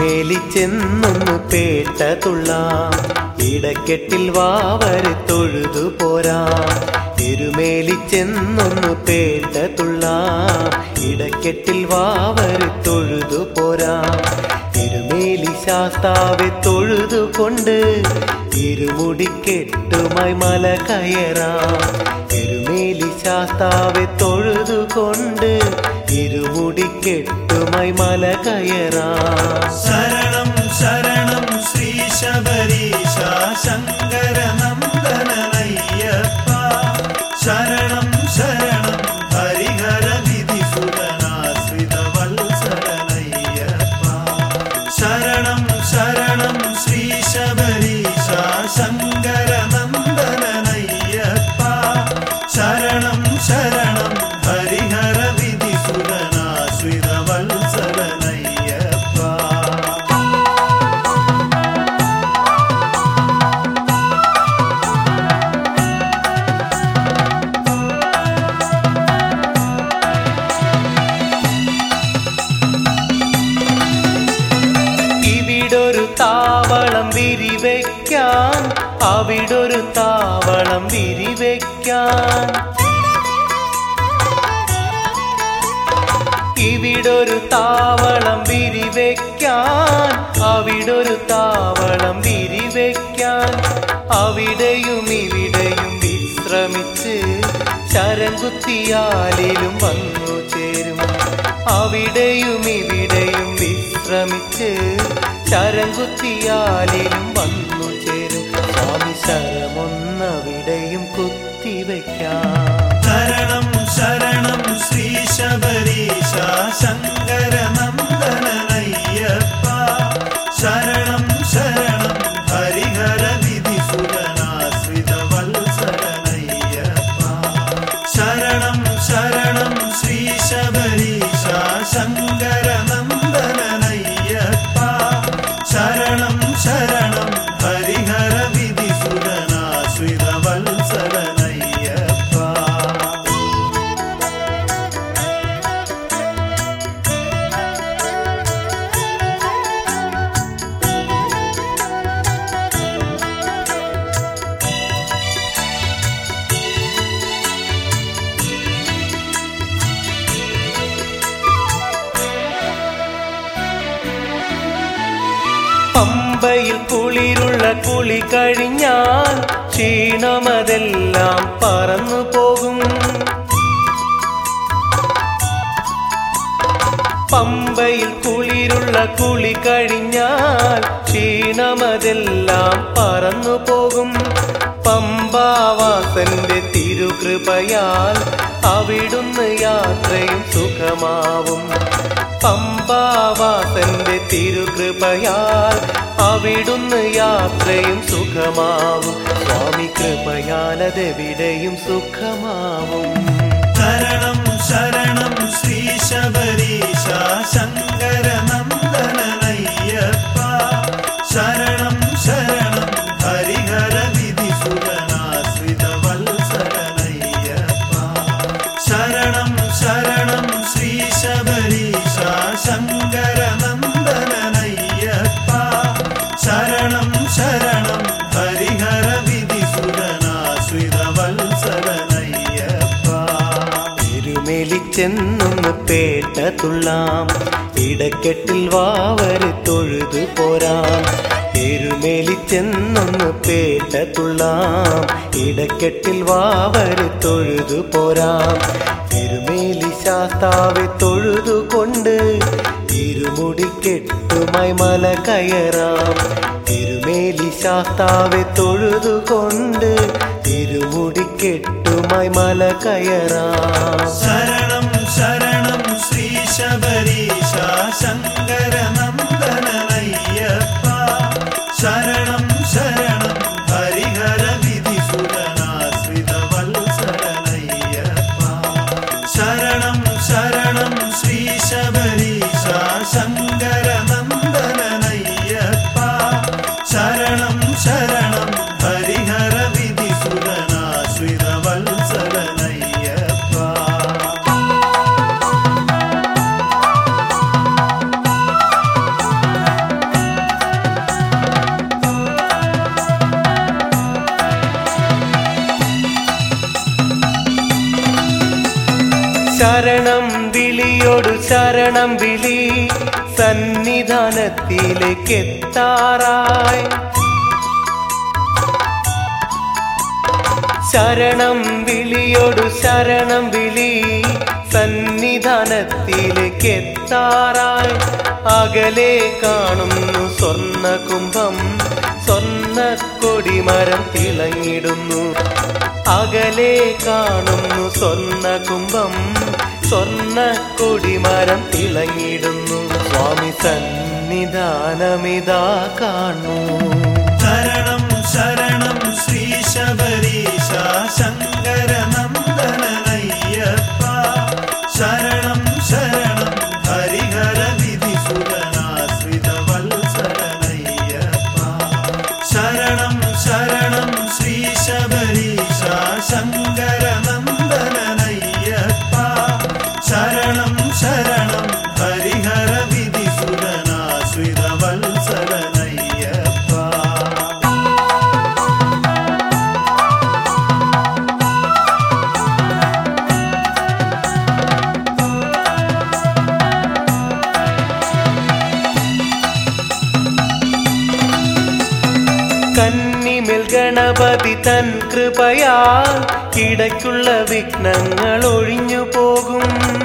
എരുമേലി ചെന്നൊന്ന് പേട്ട തുള്ളാം ഇടക്കെട്ടിൽ വാവര് തൊഴുതു പോരാം എരുമേലി ചെന്നൊന്ന് പേട്ട തുള്ളാം ഇടക്കെട്ടിൽ വാവര് തൊഴുതു പോരാം എരുമേലി ശാസ്താവെ തൊഴുതുകൊണ്ട് ഇരുമുടിക്കെട്ടുമായി മല കയറാം എരുമേലി ശാസ്താവെ തൊഴുതുകൊണ്ട് ഇരുമുടിക്കെട്ടുമായി മല കയറാം ശരണം ശരണം ശ്രീ ശബരീശ ശങ്കര നന്ദനയ്യപ്പ ശരണം ശരണം ഹരിഹര വിധി സുതനാശ്രിത വത്സരനയ്യപ്പ ശരണം ശരണം ശ്രീ ശബരീശ ശങ്കര നന്ദനയ്യപ്പ ശരണം ശരണം ഹരിഹര വിധി സുതനാശ്രിത വത്സരനയ്യപ്പ ഇവിടൊരു താവളം വിരിവെക്കാൻ അവിടൊരു താവളം വിരിവെക്കാൻ ഇവിടൊരു താവളം വിരിവെക്കാൻ അവിടൊരു താവളം വിരിവെക്കാൻ അവിടെയും ഇവിടെയും വിശ്രമിച്ച് ശരംകുത്തിയാലിലും വന്നു ചേരും അവിടെയും ഇവിടെയും വിശ്രമിച്ച് ശരംകുത്തിയാലിലും വന്നു ചേരും സ്വാമി ശരമൊന്നവിടെയും കുത്തിവെക്കാം ശരണം ശരണം ശ്രീ ശബരീശ ശങ്കര നന്ദനയ്യപ്പ ശരണം ശരണം ഹരിഹര വിധി സുതനാശ്രിത വത്സരനയ്യപ്പ ശരണം ശരണം ശ്രീ ശബരീശ ശങ്കര നന്ദനയ്യപ്പ ശരണം ശരണം ഹരിഹര വിധി സുതനാശ്രിത വത്സരനയ്യപ്പ പമ്പയിൽ കുളിരുള്ള കുളി കഴിഞ്ഞാൽ ക്ഷീണമതെല്ലാം പറന്നു പോകും പമ്പയിൽ കുളിരുള്ള കുളി കഴിഞ്ഞാൽ ക്ഷീണമതെല്ലാം പറന്നു പോകും പമ്പാവാസന്റെ തിരുകൃപയാൽ അവിടുന്ന് യാത്രയും സുഖമാവും പമ്പാവാസന്റെ തിരുകൃപയാൽ അവിടുന്ന് യാത്രയും സുഖമാവും സ്വാമി കൃപയാലതെവിടെയും സുഖമാവും ശരണം ശരണം ശ്രീ ശബരീശ ശങ്കര നന്ദനയ്യപ്പ ശരണം ശരണം ഹരിഹര വിധി സുതനാശ്രിത വത്സരനയ്യപ്പ ശരണം ശരണം ശ്രീ ശബരീശ ശങ്കര നന്ദനയ്യപ്പ ശരണം ശരണം ഹരിഹര വിധി സുതനാശ്രിത വത്സരനയ്യപ്പ ഇരുമേലി ചെന്നൊന്ന് പേട്ട തുള്ളാം ഇടക്കെട്ടിൽ വാവര് തൊഴുതു പോരാം എരുമേലി ചെന്നൊന്ന് പേട്ട തുള്ളാം ഇടക്കെട്ടിൽ വാവര് തൊഴുതു പോരാം എരുമേലി ശാസ്താവെ തൊഴുതുകൊണ്ട് ഇരുമുടിക്കെട്ടുമായി മല കയറാം തിരുമേലി ശാസ്താവെ തൊഴുതുകൊണ്ട് ഇരുമുടിക്കെട്ടുമായി മല കയറാം ശരണം ശരണം ശ്രീ ശബരീശ ശങ്കര നന്ദനയ്യപ്പ ശരണം ശരണം ഹരിഹര വിധി സുതനാശ്രിത വത്സരനയ്യപ്പ ശരണം ശരണം ശ്രീ ശബരീശ ശങ്കര നന്ദനയ്യപ്പ ശരണം ശരണം ഹരിഹര വിധി സുതനാശ്രിത വത്സരനയ്യപ്പ ശരണം വിളിയോടു ശരണം വിളി സന്നിധാനത്തിലേക്ക് എത്താറായി ശരണം വിളിയോടു ശരണം വിളി സന്നിധാനത്തിലേക്ക് എത്താറായി അകലെ കാണുന്നു സ്വർണ്ണ കുംഭം സ്വർണ്ണ കൊടിമരം തിളങ്ങിടുന്നു അകലെ കാണുന്നു സ്വർണ്ണ കുംഭം സ്വർണ്ണ കൊടിമരം തിളങ്ങിടുന്നു സ്വാമി സന്നിധാനമിതാ കാണൂ ശരണം ശരണം ശ്രീ ശബരീശ ശങ്കര നന്ദനയ്യപ്പ ശരണം ശരണം ഹരിഹര വിധി സുതനാശ്രിത വത്സരനയ്യപ്പ ശരണം ശരണം ശ്രീ ശബരീശ ശങ്കര നന്ദനയ്യപ്പ ശരണം ശരണം ഹരിഹര വിധി സുതനാശ്രിത വത്സരനയ്യപ്പ കന്നിമിൽ ഗണപതി തൻ കൃപയാൽ കിടക്കുള്ള വിഘ്നങ്ങൾ ഒഴിഞ്ഞു പോകും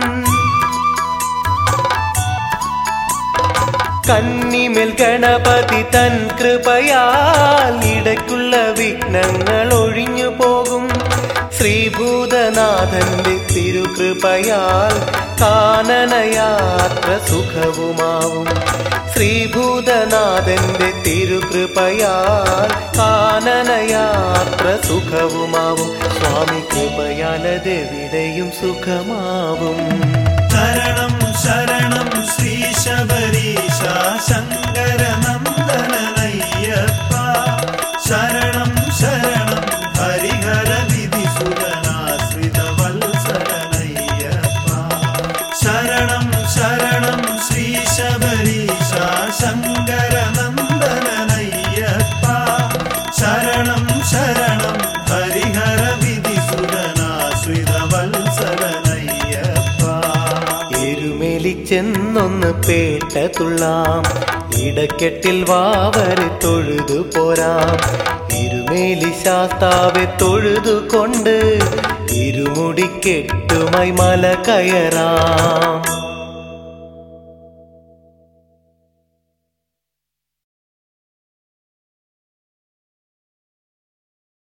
കന്നിമിൽ ഗണപതി തൻ കൃപയാൽ ഇടയ്ക്കുള്ള വിഘ്നങ്ങൾ ഒഴിഞ്ഞു പോകും ശ്രീഭൂതനാഥന്റെ തിരുകൃപയാൽ കാനനയാത്ര സുഖവുമാവും ശ്രീഭൂതനാഥന്റെ തിരുകൃപയാൽ കാനനയാത്ര സുഖവുമാവും സ്വാമി കൃപയാലതെവിടെയും സുഖമാവും ശരണം ശരണം ശ്രീ ശബരീശ ശങ്കര നന്ദനയ്യപ്പ ശരണം ശരണം ഹരിഹര വിധി സുതനാശ്രിത വത്സരനയ്യപ്പ ശരണം ശരണം ശ്രീ ശബരീശ ശങ്കര നന്ദനയ്യപ്പ ശരണം ശരണം ഹരിഹര വിധി സുതനാശ്രിത വത്സരനയ്യപ്പ എരുമേലി ചെന്നൊന്ന് പേട്ട തുള്ളാം ഇടക്കെട്ടിൽ വാവരെ തൊഴുതു പോരാം ഇരുമേലി ശാസ്താവെ തൊഴുതുകൊണ്ട് ഇരുമുടിക്കെട്ടുമായി മല കയറാം